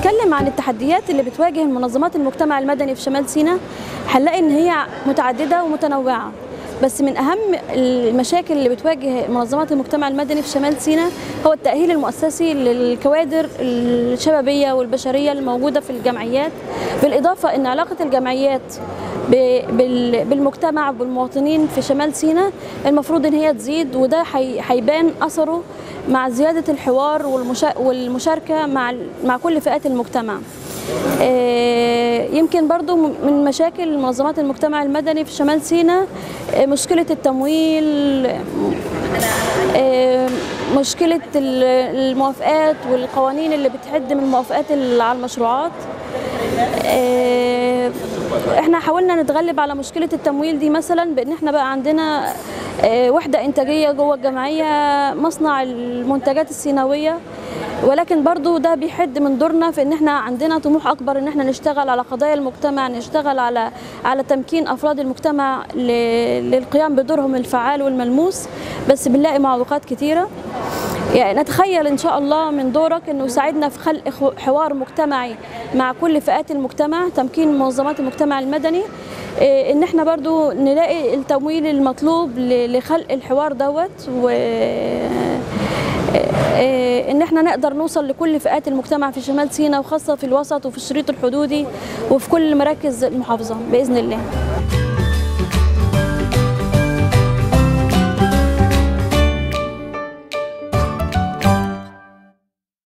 هنتكلم عن التحديات اللي بتواجه منظمات المجتمع المدني في شمال سيناء هنلاقي ان هي متعدده ومتنوعه بس من اهم المشاكل اللي بتواجه منظمات المجتمع المدني في شمال سيناء هو التاهيل المؤسسي للكوادر الشبابيه والبشريه الموجوده في الجمعيات بالاضافه ان علاقه الجمعيات ب- بال- بالمجتمع بالمواطنين في شمال سيناء المفروض ان هي تزيد وده هي- هيبان اثره مع زياده الحوار والمشا- والمشاركه مع ال- مع كل فئات المجتمع آه، يمكن برضو م- من مشاكل منظمات المجتمع المدني في شمال سيناء آه، مشكلة التمويل آه، مشكلة ال- الموافقات والقوانين اللي بتحد من الموافقات اللي على المشروعات آه، احنا حاولنا نتغلب على مشكلة التمويل دي مثلا بان احنا بقى عندنا آه، وحدة انتاجية جوه الجمعية مصنع المنتجات السيناوية ولكن برضو ده بيحد من دورنا في ان احنا عندنا طموح اكبر ان احنا نشتغل على قضايا المجتمع نشتغل على على تمكين افراد المجتمع ل- للقيام بدورهم الفعال والملموس بس بنلاقي معوقات كتيره يعني نتخيل ان شاء الله من دورك انه يساعدنا في خلق خو- حوار مجتمعي مع كل فئات المجتمع تمكين منظمات المجتمع المدني إيه، ان احنا برضو نلاقي التمويل المطلوب ل- لخلق الحوار دوت و إيه، ان احنا نقدر نوصل لكل فئات المجتمع في شمال سيناء وخاصه في الوسط وفي الشريط الحدودي وفي كل مراكز المحافظه باذن الله